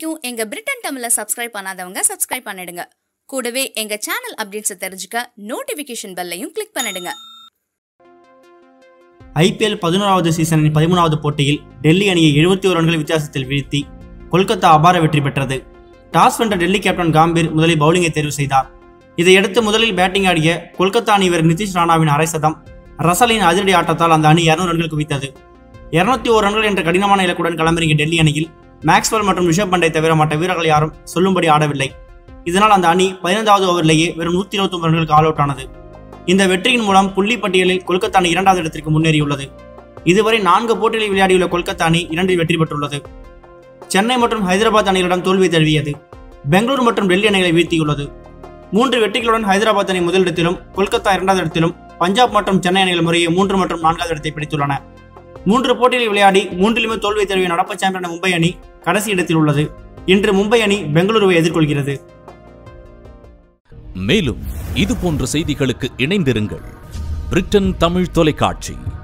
வரைக்கும் எங்க பிரிட்டன் தமிழை சப்ஸ்கிரைப் பண்ணாதவங்க சப்ஸ்கிரைப் பண்ணிடுங்க கூடவே எங்க சேனல் அப்டேட்ஸை தெரிஞ்சுக்க நோட்டிபிகேஷன் பெல்லையும் கிளிக் பண்ணிடுங்க ஐபிஎல் பதினோராவது சீசனின் பதிமூணாவது போட்டியில் டெல்லி அணியை எழுபத்தி ஒரு ரன்கள் வித்தியாசத்தில் வீழ்த்தி கொல்கத்தா அபார வெற்றி பெற்றது டாஸ் வென்ற டெல்லி கேப்டன் காம்பீர் முதலில் பவுலிங்கை தேர்வு செய்தார் இதையடுத்து முதலில் பேட்டிங் ஆடிய கொல்கத்தா அணி வீரர் நிதிஷ் ராணாவின் அரை சதம் ரசலின் அதிரடி ஆட்டத்தால் அந்த அணி 200 ரன்கள் குவித்தது 201 ஒரு ரன்கள் என்ற கடினமான இலக்குடன் களமிறங்கிய டெல்லி அணியில் மேக்ஸ்வெல் மற்றும் ரிஷப் பண்டை தவிர மற்ற வீரர்கள் யாரும் சொல்லும்படி ஆடவில்லை இதனால் அந்த அணி பதினைந்தாவது ஓவரிலேயே வெறும் நூற்றி இருபத்தி ரன்களுக்கு ஆல் அவுட் ஆனது இந்த வெற்றியின் மூலம் புள்ளி பட்டியலில் கொல்கத்தா அணி இரண்டாவது இடத்திற்கு முன்னேறியுள்ளது இதுவரை நான்கு போட்டிகளில் விளையாடியுள்ள கொல்கத்தா அணி இரண்டில் வெற்றி பெற்றுள்ளது சென்னை மற்றும் ஹைதராபாத் அணிகளிடம் தோல்வி தழுவியது பெங்களூரு மற்றும் டெல்லி அணிகளை வீழ்த்தியுள்ளது மூன்று வெற்றிகளுடன் ஹைதராபாத் அணி முதலிடத்திலும் கொல்கத்தா இரண்டாவது இடத்திலும் பஞ்சாப் மற்றும் சென்னை அணிகள் முறையே மூன்று மற்றும் நான்காவது இடத்தை பிடித்துள்ளன மூன்று போட்டிகளில் விளையாடி மூன்றிலுமே தோல்வி தழுவிய நடப்பு சாம்பியன் மும்பை அணி கடைசி இடத்தில் உள்ளது இன்று மும்பை அணி பெங்களூருவை எதிர்கொள்கிறது மேலும் இது போன்ற செய்திகளுக்கு இணைந்திருங்கள் பிரிட்டன் தமிழ் தொலைக்காட்சி